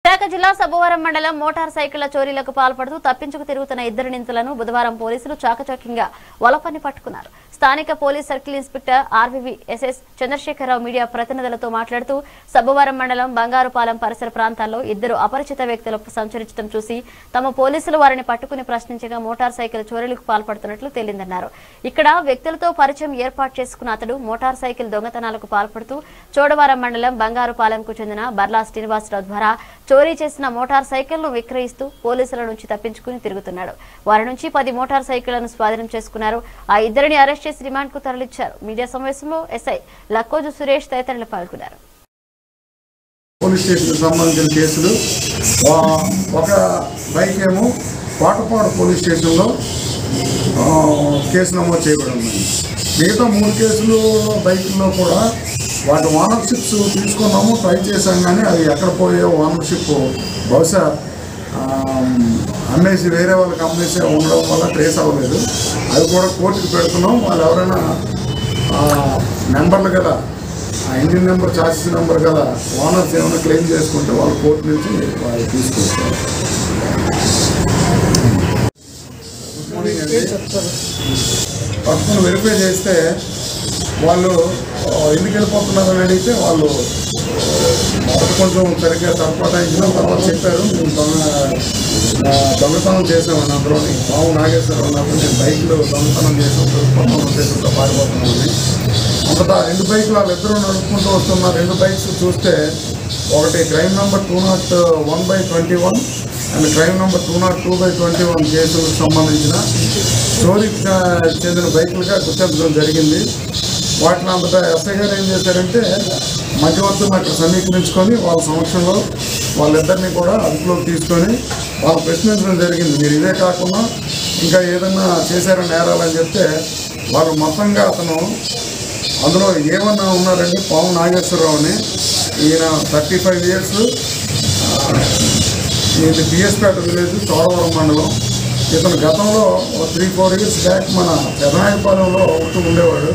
విశాఖ జిల్లా సబ్బవరం మండలం మోటార్ సైకిళ్ల చోరీలకు పాల్పడుతూ తప్పించుకు తిరుగుతున్న ఇద్దరు నిందితులను బుధవారం పోలీసులు చాకచక్యంగా వలపని పట్టుకున్నారు స్థానిక police circle inspector RVV SS Chandrasekhara Rao media ప్రతినిధులతో మాట్లాడుతూ సబ్బవరం మండలం బంగారుపాలెం పరిసర ప్రాంతాల్లో ఇద్దరు అపరిచిత వ్యక్తులు సంచరించడం చూసి తమ పోలీసులు వారిని పట్టుకుని ప్రశ్నించగా మోటార్ సైకిల్ చోరీలకు పాల్పడుతున్నట్లు తేలిందన్నారు ఇక్కడ వ్యక్తులతో పరిచయం ఏర్పాటు చేసుకున్న అతడు మోటార్ సైకిల్ దొంగతనాలకు పాల్పడుతూ చోడవరం మండలం బంగారుపాలెంకు చెందిన బర్లా శ్రీనివాసరావు ద్వారా చోరీ చేసిన మోటార్ సైకిల్ను విక్రయిస్తూ పోలీసుల నుంచి తప్పించుకుని తిరుగుతున్నాడు వారి నుంచి పది మోటార్ సైకిళ్లను స్వాధీనం చేసుకున్నారు ఆ ఇద్దరిని అరెస్ట్ చేసి రిమాండ్ కు తరలించారు మీడియా సమావేశంలో ఎస్ఐ లక్కోజు సురేష్ తదితరులు పాల్గొన్నారు పోలీస్ స్టేషన్కి సంబంధించిన కేసులు వా- ఒక బైక్ ఏమో కోటపాడు పోలీస్ స్టేషన్లో ఆ, కేసు నమోదు చేయబడి ఉంది మిగతా మూడు కేసులు బైకుల్లో కూడా వాటి ఓనర్షిప్స్ తీసుకున్నాము ట్రై చేశాం కానీ అవి ఎక్కడ పోయే ఓనర్షిప్ బహుశా ఆ, అమ్మేసి వేరే వాళ్ళకి అమ్మేసి ఉండడం వల్ల ట్రేస్ అవ్వలేదు అవి కూడా కోర్టుకి పెడుతున్నాం వాళ్ళు ఎవరైనా ఆ, నెంబర్లు కదా ఆ ఇంజిన్ నెంబర్ చార్జెస్ నెంబర్ గల ఓనర్స్ ఏమైనా క్లెయిమ్ చేసుకుంటే వాళ్ళు కోర్టు నుంచి వాళ్ళు తీసుకొస్తారు పట్టుకుని వెరిఫై చేస్తే వాళ్ళు ఆ, ఎందుకు వెళ్ళిపోతున్నారు అని అడిగితే వాళ్ళు మొదట కొంచెం సరిగ్గా తప్పటాయించిన తర్వాత చెప్పారు మేము దొంగ ఆ, దొంగతనం చేసామని అందులోని బాబు నాగేశ్వరరావు ఉన్నప్పుడు నేను బైక్లో దొంగతనం చేసాం దొంగతనం ఉద్దేశంతో పారిపోతున్నామని అంతటా రెండు బైకులు వాళ్ళిద్దరూ నడుపుకుంటూ వస్తున్న రెండు బైక్స్ చూస్తే ఒకటి crime number two nought one by twenty one and crime number two nought two by twenty one కేసులకు సంబంధించిన చోరీకి చ- చెందిన బైకులుగా గుర్తించడం జరిగింది వాటిని అంతటా ఎస్ఐ గారు ఏం చేశారంటే మధ్యవర్తులను అక్కడ సమీకరించుకొని వాళ్ళ సమక్షంలో వాళ్ళిద్దరిని కూడా అదుపులోకి తీసుకొని వాళ్ళు ప్రశ్నించడం జరిగింది మీరు ఇదే కాకుండా ఇంకా ఏదైనా చేశారని నేరాలని చెప్తే వాళ్ళు మొత్తంగా అతను అందులో ఏమన్నా ఉన్నారంటే పాము నాగేశ్వరరావుని ఈయన థర్టీ ఫైవ్ ఇయర్స్ ఇది బిఎస్పేట విలేజ్ చోడవరం మండలం ఇతను గతంలో త్రీ ఫోర్ ఇయర్స్ బ్యాక్ మన పెదనాయపాలెంలో ఉంటూ ఉండేవాడు